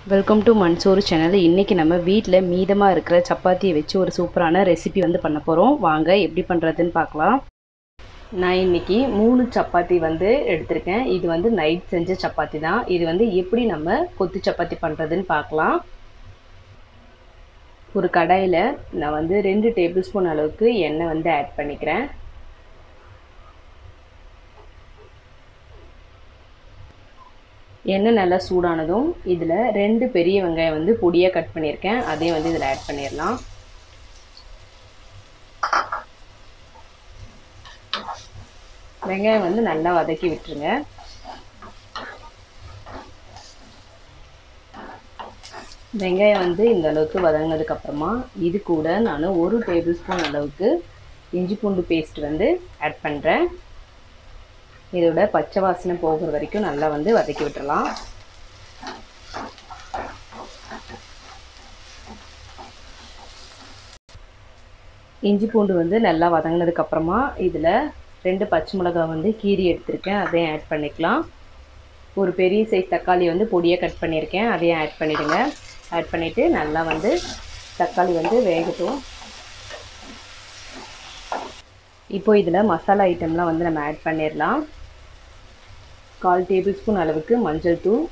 welcome to மன்சோறு channel இன்றைக்கி நம்ம வீட்டில் மீதமாக இருக்கிற சப்பாத்தியை வச்சு ஒரு சூப்பரான ரெசிபி வந்து பண்ண போகிறோம் வாங்க எப்படி பண்ணுறதுன்னு பார்க்கலாம் நான் இன்றைக்கி மூணு சப்பாத்தி வந்து எடுத்திருக்கேன் இது வந்து நைட் செஞ்ச சப்பாத்தி தான் இது வந்து எப்படி நம்ம கொத்து சப்பாத்தி பண்ணுறதுன்னு பார்க்கலாம் ஒரு கடாயில் நான் வந்து ரெண்டு டேபிள் ஸ்பூன் அளவுக்கு எண்ணெய் வந்து ஆட் பண்ணிக்கிறேன் எண்ணெய் நல்லா சூடானதும் இதில் ரெண்டு பெரிய வெங்காயம் வந்து பொடியாக கட் பண்ணியிருக்கேன் அதையும் வந்து இதில் ஆட் பண்ணிடலாம் வெங்காயம் வந்து நல்லா வதக்கி விட்டுருங்க வெங்காயம் வந்து இந்த அளவுக்கு வதங்கினதுக்கப்புறமா இது கூட நான் ஒரு டேபிள் ஸ்பூன் அளவுக்கு இஞ்சி பூண்டு பேஸ்ட் வந்து ஆட் பண்ணுறேன் இதோட பச்சை வாசனை போகிற வரைக்கும் நல்லா வந்து வதக்கி விட்டுறலாம் இஞ்சி பூண்டு வந்து நல்லா வதங்கினதுக்கப்புறமா இதில் ரெண்டு பச்சை மிளகாய் வந்து கீரி எடுத்திருக்கேன் அதையும் ஆட் பண்ணிக்கலாம் ஒரு பெரிய சைஸ் தக்காளி வந்து பொடியாக கட் பண்ணியிருக்கேன் அதையும் ஆட் பண்ணிவிடுங்க ஆட் பண்ணிவிட்டு நல்லா வந்து தக்காளி வந்து வேகட்டும் இப்போ இதில் மசாலா ஐட்டம்லாம் வந்து நம்ம ஆட் பண்ணிடலாம் கால் டேபிள் ஸ்பூன் அளவுக்கு மஞ்சள் தூள்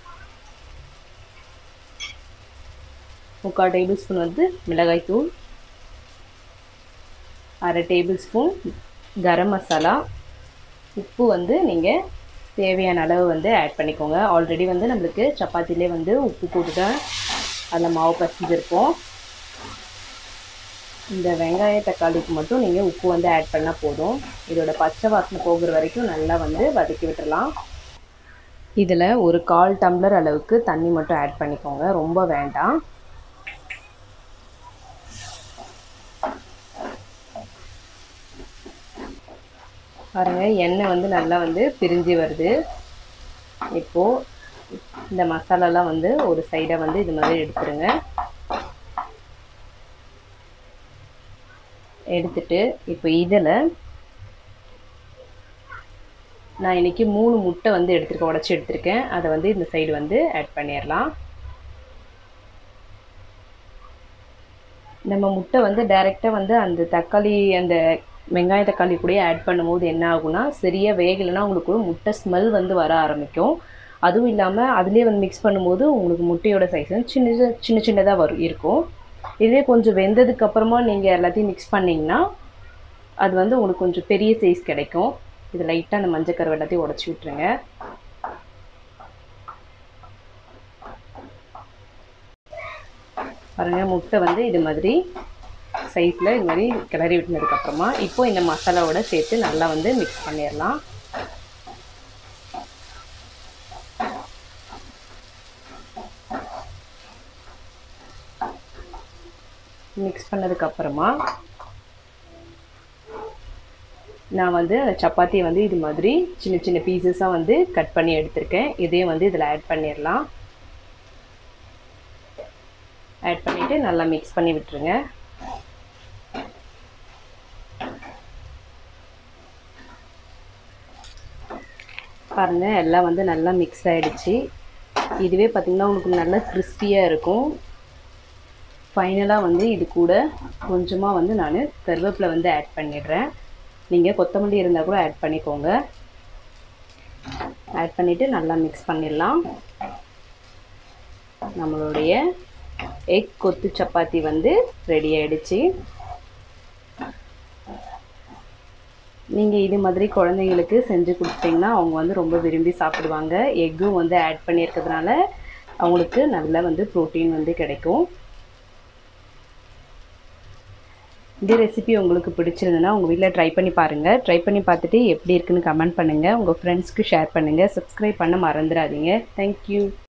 முக்கால் டேபிள் ஸ்பூன் வந்து மிளகாய் தூள் அரை டேபிள் ஸ்பூன் கரம் மசாலா உப்பு வந்து நீங்கள் தேவையான அளவு வந்து ஆட் பண்ணிக்கோங்க ஆல்ரெடி வந்து நம்மளுக்கு சப்பாத்திலே வந்து உப்பு போட்டு தான் அதில் மாவு பசிஞ்சிருப்போம் இந்த வெங்காய தக்காளிக்கு மட்டும் நீங்கள் உப்பு வந்து ஆட் பண்ணால் போதும் இதோட பச்சை வாசனை போகிற வரைக்கும் நல்லா வந்து வதக்கி விட்டுடலாம் இதில் ஒரு கால் டம்ளர் அளவுக்கு தண்ணி மட்டும் ஆட் பண்ணிக்கோங்க ரொம்ப வேண்டாம் பாருங்கள் எண்ணெய் வந்து நல்லா வந்து பிரிஞ்சு வருது இப்போது இந்த மசாலாலாம் வந்து ஒரு சைடை வந்து இது மாதிரி எடுத்துருங்க எடுத்துட்டு இப்போ இதில் நான் இன்றைக்கி மூணு முட்டை வந்து எடுத்துருக்கேன் உடச்சி எடுத்திருக்கேன் அதை வந்து இந்த சைடு வந்து ஆட் பண்ணிடலாம் நம்ம முட்டை வந்து டைரெக்டாக வந்து அந்த தக்காளி அந்த வெங்காய தக்காளி கூட ஆட் பண்ணும்போது என்ன ஆகும்னா சரியாக வேகலைன்னா உங்களுக்கு முட்டை ஸ்மெல் வந்து வர ஆரம்பிக்கும் அதுவும் இல்லாமல் அதுலேயே வந்து மிக்ஸ் பண்ணும்போது உங்களுக்கு முட்டையோட சைஸ் வந்து சின்ன சின்ன சின்னதாக வரும் இருக்கும் இதுவே கொஞ்சம் வெந்ததுக்கு அப்புறமா நீங்கள் எல்லாத்தையும் மிக்ஸ் பண்ணிங்கன்னா அது வந்து உங்களுக்கு கொஞ்சம் பெரிய சைஸ் கிடைக்கும் இது லைட்டாக அந்த மஞ்சக்கருவை எல்லாத்தையும் உடச்சி விட்ருங்க பாருங்கள் முட்டை வந்து இது மாதிரி சைஸில் இது மாதிரி கிளறி விட்டுனதுக்கப்புறமா இப்போ இந்த மசாலாவோட சேர்த்து நல்லா வந்து மிக்ஸ் பண்ணிடலாம் மிக்ஸ் பண்ணதுக்கப்புறமா நான் வந்து சப்பாத்தியை வந்து இது மாதிரி சின்ன சின்ன பீசஸாக வந்து கட் பண்ணி எடுத்திருக்கேன் இதையும் வந்து இதில் ஆட் பண்ணிடலாம் ஆட் பண்ணிவிட்டு நல்லா மிக்ஸ் பண்ணி விட்டுருங்க பாருங்கள் எல்லாம் வந்து நல்லா மிக்ஸ் ஆகிடுச்சு இதுவே பார்த்திங்கன்னா உங்களுக்கு நல்லா கிறிஸ்பியாக இருக்கும் ஃபைனலாக வந்து இது கூட கொஞ்சமாக வந்து நான் கருவேப்பிலை வந்து ஆட் பண்ணிடுறேன் நீங்கள் கொத்தமல்லி இருந்தால் கூட ஆட் பண்ணிக்கோங்க ஆட் பண்ணிவிட்டு நல்லா மிக்ஸ் பண்ணிடலாம் நம்மளுடைய எக் கொத்து சப்பாத்தி வந்து ரெடி ஆகிடுச்சு நீங்கள் இது மாதிரி குழந்தைங்களுக்கு செஞ்சு கொடுத்தீங்கன்னா அவங்க வந்து ரொம்ப விரும்பி சாப்பிடுவாங்க எக்கும் வந்து ஆட் பண்ணியிருக்கிறதுனால அவங்களுக்கு நல்ல வந்து ப்ரோட்டீன் வந்து கிடைக்கும் இந்த ரெசிபி உங்களுக்கு பிடிச்சிருந்ததுன்னா உங்கள் வீட்டில் ட்ரை பண்ணி பாருங்கள் ட்ரை பண்ணி பார்த்துட்டு எப்படி இருக்குன்னு கமெண்ட் பண்ணுங்கள் உங்கள் ஃப்ரெண்ட்ஸ்க்கு ஷேர் பண்ணுங்கள் சப்ஸ்கிரைப் பண்ண மறந்துடாதீங்க தேங்க்யூ